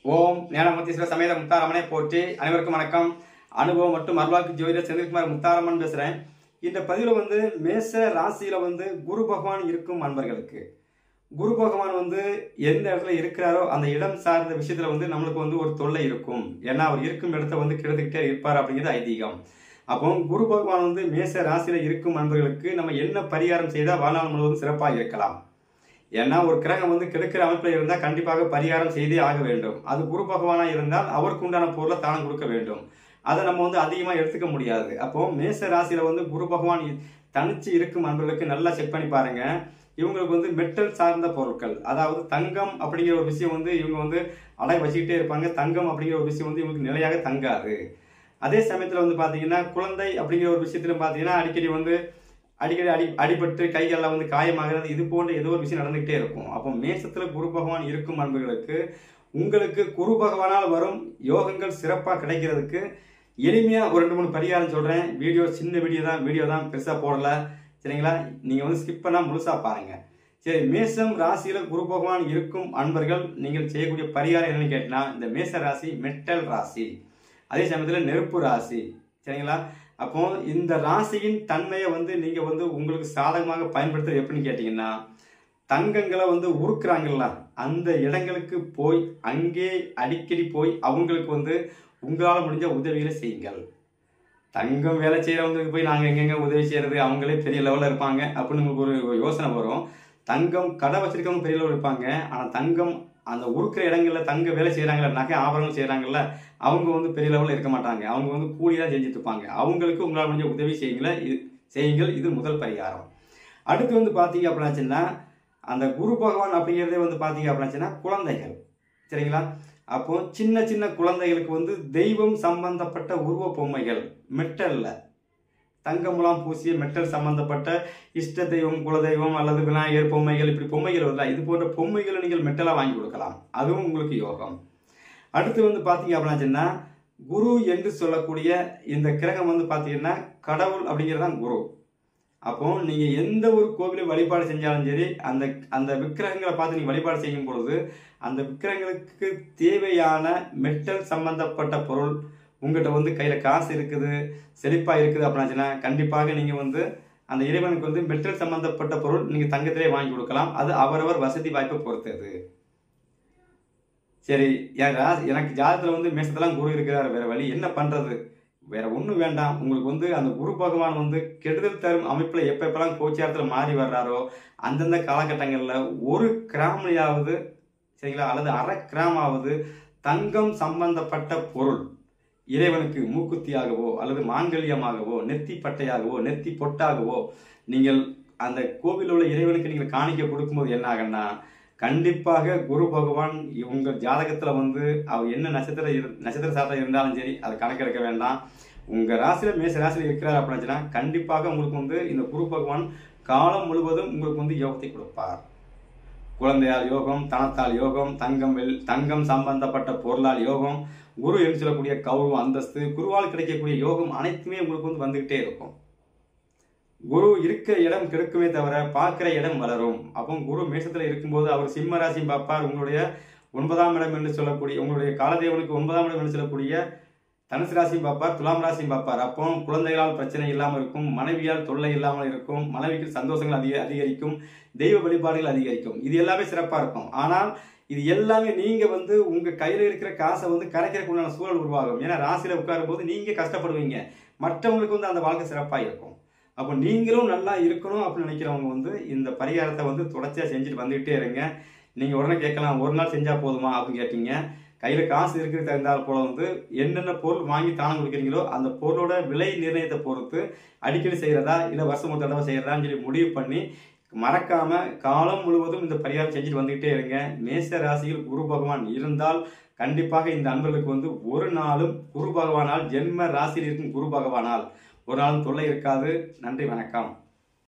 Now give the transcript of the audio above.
ஓம் ஞானமூர்த்தீஸ்வர சமேத முத்தாரமனை போற்றி அனைவருக்கும் வணக்கம் அனுபவம் மற்றும் அருள்வாக்கு ஜோதிடர் செந்தில்குமார் முத்தாரமன் பேசுறேன் இந்த பதிவில் வந்து மேச ராசியில வந்து குரு பகவான் இருக்கும் அன்பர்களுக்கு குரு பகவான் வந்து எந்த இடத்துல இருக்கிறாரோ அந்த இடம் சார்ந்த விஷயத்துல வந்து நம்மளுக்கு வந்து ஒரு தொல்லை இருக்கும் ஏன்னா அவர் இருக்கும் இடத்த வந்து கெடுத்துக்கிட்டே இருப்பார் அப்படிங்கிறது ஐதீகம் அப்போ குரு பகவான் வந்து மேச ராசியில இருக்கும் அன்பர்களுக்கு நம்ம என்ன பரிகாரம் செய்தால் வாழ்நாள் முழுவதும் சிறப்பாக இருக்கலாம் ஏன்னா ஒரு கிரகம் வந்து கெடுக்கிற அமைப்பில் இருந்தால் கண்டிப்பாக பரிகாரம் செய்தே ஆக வேண்டும் அது குரு பகவானா இருந்தால் அவருக்கு உண்டான பொருளை தானம் கொடுக்க வேண்டும் அதை நம்ம வந்து அதிகமாக எடுத்துக்க முடியாது அப்போ மேச ராசியில வந்து குரு பகவான் இ- தனிச்சு இருக்கும் அன்பர்களுக்கு நல்லா செக் பண்ணி பாருங்க இவங்களுக்கு வந்து மெட்டல் சார்ந்த பொருட்கள் அதாவது தங்கம் அப்படிங்கிற ஒரு விஷயம் வந்து இவங்க வந்து அடை வச்சுக்கிட்டே இருப்பாங்க தங்கம் அப்படிங்கிற ஒரு விஷயம் வந்து இவங்களுக்கு நிலையாக தங்காது அதே சமயத்தில் வந்து பார்த்தீங்கன்னா குழந்தை அப்படிங்கிற ஒரு விஷயத்துல பார்த்தீங்கன்னா அடிக்கடி வந்து அடிக்கடி அடி அடிபட்டு கைகள்லாம் வந்து காயமாகிறது இது போன்ற ஏதோ ஒரு விஷயம் நடந்துகிட்டே இருக்கும் அப்போ மேசத்தில் குரு பகவான் இருக்கும் அன்பர்களுக்கு உங்களுக்கு குரு பகவானால் வரும் யோகங்கள் சிறப்பாக கிடைக்கிறதுக்கு எளிமையாக ஒரு ரெண்டு மூணு பரிகாரம் சொல்கிறேன் வீடியோ சின்ன வீடியோ தான் வீடியோ தான் பெருசாக போடல சரிங்களா நீங்கள் வந்து ஸ்கிப் பண்ணால் முழுசாக பாருங்கள் சரி மேசம் ராசியில் குரு பகவான் இருக்கும் அன்பர்கள் நீங்கள் செய்யக்கூடிய பரிகாரம் என்னன்னு கேட்டினா இந்த மேச ராசி மெட்டல் ராசி அதே சமயத்தில் நெருப்பு ராசி சரிங்களா அப்போ இந்த ராசியின் தன்மையை வந்து நீங்க வந்து உங்களுக்கு சாதகமாக பயன்படுத்துறது எப்படின்னு கேட்டீங்கன்னா தங்கங்களை வந்து உருக்குறாங்கல்ல அந்த இடங்களுக்கு போய் அங்கே அடிக்கடி போய் அவங்களுக்கு வந்து உங்களால் முடிஞ்ச உதவிகளை செய்யுங்கள் தங்கம் வேலை செய்யறவங்களுக்கு போய் நாங்கள் எங்கெங்க உதவி செய்யறது அவங்களே பெரிய லெவலில் இருப்பாங்க அப்படின்னு உங்களுக்கு ஒரு யோசனை வரும் தங்கம் கடை வச்சிருக்கவங்க பெரிய லெவலில் இருப்பாங்க ஆனால் தங்கம் அந்த உருக்குற இடங்கள்ல தங்க வேலை செய்கிறாங்கல்ல நகை ஆபரணங்கள் செய்கிறாங்கல்ல அவங்க வந்து பெரிய லெவலில் இருக்க மாட்டாங்க அவங்க வந்து கூலி தான் செஞ்சுட்டு இருப்பாங்க அவங்களுக்கு உங்களால் முடிஞ்ச உதவி செய்யுங்கள இது செய்யுங்கள் இது முதல் பரிகாரம் அடுத்து வந்து பார்த்தீங்க அப்படின்னாச்சுன்னா அந்த குரு பகவான் அப்படிங்கிறதே வந்து பார்த்தீங்க அப்படின்னாச்சுன்னா குழந்தைகள் சரிங்களா அப்போ சின்ன சின்ன குழந்தைகளுக்கு வந்து தெய்வம் சம்பந்தப்பட்ட உருவ பொம்மைகள் மெட்டல்ல தங்கமுலாம் பூசிய மெட்டல் சம்பந்தப்பட்ட இஷ்ட தெய்வம் குலதெய்வம் அல்லது விநாயகர் பொம்மைகள் இப்படி பொம்மைகள் வருதா இது போன்ற பொம்மைகளை நீங்கள் மெட்டலாக வாங்கி கொடுக்கலாம் அதுவும் உங்களுக்கு யோகம் அடுத்து வந்து பார்த்தீங்க அப்படின்னா குரு என்று சொல்லக்கூடிய இந்த கிரகம் வந்து பார்த்தீங்கன்னா கடவுள் அப்படிங்கிறது தான் குரு அப்போ நீங்க எந்த ஒரு கோவிலை வழிபாடு செஞ்சாலும் சரி அந்த அந்த விக்கிரகங்களை பார்த்து நீங்க வழிபாடு செய்யும் பொழுது அந்த விக்கிரகங்களுக்கு தேவையான மெட்டல் சம்பந்தப்பட்ட பொருள் உங்கள்கிட்ட வந்து கையில காசு இருக்குது செழிப்பா இருக்குது அப்படின்னாச்சுன்னா கண்டிப்பாக நீங்க வந்து அந்த இறைவனுக்கு வந்து மெட்டல் சம்பந்தப்பட்ட பொருள் நீங்க தங்கத்திலே வாங்கி கொடுக்கலாம் அது அவரவர் வசதி வாய்ப்பை பொறுத்தது சரி என் ராசி எனக்கு ஜாதகத்தில் வந்து மேசத்தெல்லாம் குரு இருக்கிறார் வேற வழி என்ன பண்றது வேற ஒன்றும் வேண்டாம் உங்களுக்கு வந்து அந்த குரு பகவான் வந்து கெடுதல் தரும் அமைப்பில் எப்போ எப்பெல்லாம் கோச்சாரத்தில் மாறி வர்றாரோ அந்தந்த காலகட்டங்களில் ஒரு கிராமையாவது சரிங்களா அல்லது அரை கிராமாவது தங்கம் சம்பந்தப்பட்ட பொருள் இறைவனுக்கு மூக்குத்தியாகவோ அல்லது மாங்கல்யமாகவோ நெத்தி பட்டையாகவோ நெத்தி பொட்டாகவோ நீங்கள் அந்த கோவிலில் உள்ள இறைவனுக்கு நீங்கள் காணிக்க கொடுக்கும்போது என்ன ஆகுன்னா கண்டிப்பாக குரு பகவான் உங்கள் ஜாதகத்தில் வந்து அவர் என்ன நட்சத்திர இரு நட்சத்திர சாத்திரம் இருந்தாலும் சரி அதை கணக்கெடுக்க வேண்டாம் உங்கள் ராசியில் மேச ராசியில் இருக்கிறார் அப்படின்னா கண்டிப்பாக உங்களுக்கு வந்து இந்த குரு பகவான் காலம் முழுவதும் உங்களுக்கு வந்து யோகத்தை கொடுப்பார் குழந்தையால் யோகம் தனத்தால் யோகம் தங்கம் வெள் தங்கம் சம்பந்தப்பட்ட பொருளால் யோகம் குரு என்று சொல்லக்கூடிய கௌரவம் அந்தஸ்து குருவால் கிடைக்கக்கூடிய யோகம் அனைத்துமே உங்களுக்கு வந்து வந்துகிட்டே இருக்கும் குரு இருக்கிற இடம் கெடுக்குமே தவிர பார்க்கிற இடம் வளரும் அப்போ குரு மேசத்துல இருக்கும்போது அவர் சிம்ம ராசியும் பார்ப்பார் உங்களுடைய ஒன்பதாம் இடம் என்று சொல்லக்கூடிய உங்களுடைய காலதேவனுக்கு ஒன்பதாம் இடம் என்று சொல்லக்கூடிய தனுசு ராசியும் பார்ப்பார் துலாம் ராசியும் பார்ப்பார் அப்போ குழந்தைகளால் பிரச்சனை இல்லாமல் இருக்கும் மனைவியால் தொல்லை இல்லாமல் இருக்கும் மனைவிக்கு சந்தோஷங்கள் அதிக அதிகரிக்கும் தெய்வ வழிபாடுகள் அதிகரிக்கும் இது எல்லாமே சிறப்பாக இருக்கும் ஆனால் இது எல்லாமே நீங்க வந்து உங்க கையில இருக்கிற காசை வந்து கரைக்கிறதுக்கு உண்டான சூழல் உருவாகும் ஏன்னா ராசியில உட்காரும் போது நீங்க கஷ்டப்படுவீங்க மற்றவங்களுக்கு வந்து அந்த வாழ்க்கை சிறப்பாக இருக்கும் அப்போ நீங்களும் நல்லா இருக்கணும் அப்படின்னு நினைக்கிறவங்க வந்து இந்த பரிகாரத்தை வந்து தொடர்ச்சியாக செஞ்சுட்டு வந்துகிட்டே இருங்க நீங்கள் உடனே கேட்கலாம் ஒரு நாள் செஞ்சால் போதுமா அப்படின்னு கேட்டீங்க கையில் காசு இருக்கிறது தகுந்தால் போல வந்து என்னென்ன பொருள் வாங்கி தானம் கொடுக்குறீங்களோ அந்த பொருளோட விலை நிர்ணயத்தை பொறுத்து அடிக்கடி செய்கிறதா இல்லை வருஷம் ஒரு தடவை செய்கிறதான்னு சொல்லி முடிவு பண்ணி மறக்காம காலம் முழுவதும் இந்த பரிகாரம் செஞ்சுட்டு வந்துகிட்டே இருங்க மேச ராசியில் குரு பகவான் இருந்தால் கண்டிப்பாக இந்த அன்பர்களுக்கு வந்து ஒரு நாளும் குரு பகவானால் ஜென்ம ராசியில் இருக்கும் குரு பகவானால் ஒரு நாளும் தொல்லை இருக்காது நன்றி வணக்கம்